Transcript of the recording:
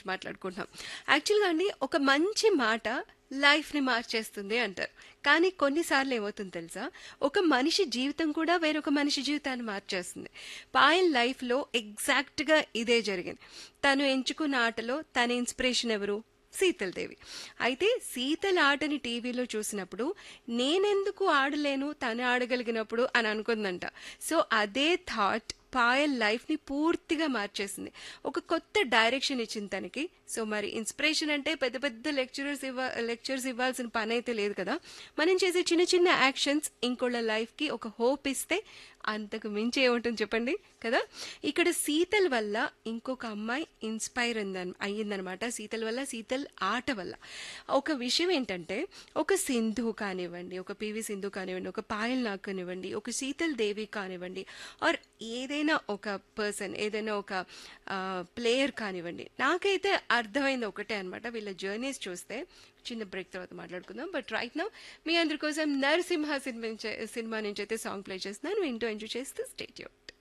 మాట్లాడుకుంటున్నాం యాక్చువల్గా అండి ఒక మంచి మాట లైఫ్ని మార్చేస్తుంది అంటారు కానీ కొన్నిసార్లు ఏమవుతుంది తెలుసా ఒక మనిషి జీవితం కూడా వేరొక మనిషి జీవితాన్ని మార్చేస్తుంది పాయల్ లైఫ్లో ఎగ్జాక్ట్గా ఇదే జరిగింది తను ఎంచుకున్న ఆటలో తన ఇన్స్పిరేషన్ ఎవరు శీతల్ దేవి అయితే శీతల్ ఆటని టీవీలో చూసినప్పుడు నేనెందుకు ఆడలేను తను ఆడగలిగినప్పుడు అని అనుకుందంట సో అదే థాట్ పాయల్ లైఫ్ని పూర్తిగా మార్చేసింది ఒక కొత్త డైరెక్షన్ ఇచ్చింది తనకి సో మరి ఇన్స్పిరేషన్ అంటే పెద్ద పెద్ద లెక్చరర్స్ ఇవ్వ లెక్చర్స్ ఇవ్వాల్సిన పని అయితే లేదు కదా మనం చేసే చిన్న చిన్న యాక్షన్స్ ఇంకోళ్ళ లైఫ్కి ఒక హోప్ ఇస్తే అంతకు మించి ఏముంటుంది చెప్పండి కదా ఇక్కడ శీతల్ వల్ల ఇంకొక అమ్మాయి ఇన్స్పైర్ అయిందన్ అయ్యిందనమాట శీతల్ వల్ల శీతల్ ఆట వల్ల ఒక విషయం ఏంటంటే ఒక సింధు కానివ్వండి ఒక పివి సింధు కానివ్వండి ఒక పాయల్ నాగ్ కానివ్వండి ఒక శీతల్ దేవి కానివ్వండి ఆర్ ఏదైనా ఒక పర్సన్ ఏదైనా ఒక ప్లేయర్ కానివ్వండి నాకైతే అర్థమైంది ఒకటే అనమాట వీళ్ళ జర్నీస్ చూస్తే చిన్న బ్రేక్ తర్వాత మాట్లాడుకుందాం బట్ రైట్ నౌ మీ అందరి కోసం నరసింహ సినిమా నుంచి సినిమా నుంచి అయితే సాంగ్ ప్లే చేస్తున్నాను వింటూ ఎంజాయ్ చేస్తూ స్టేట్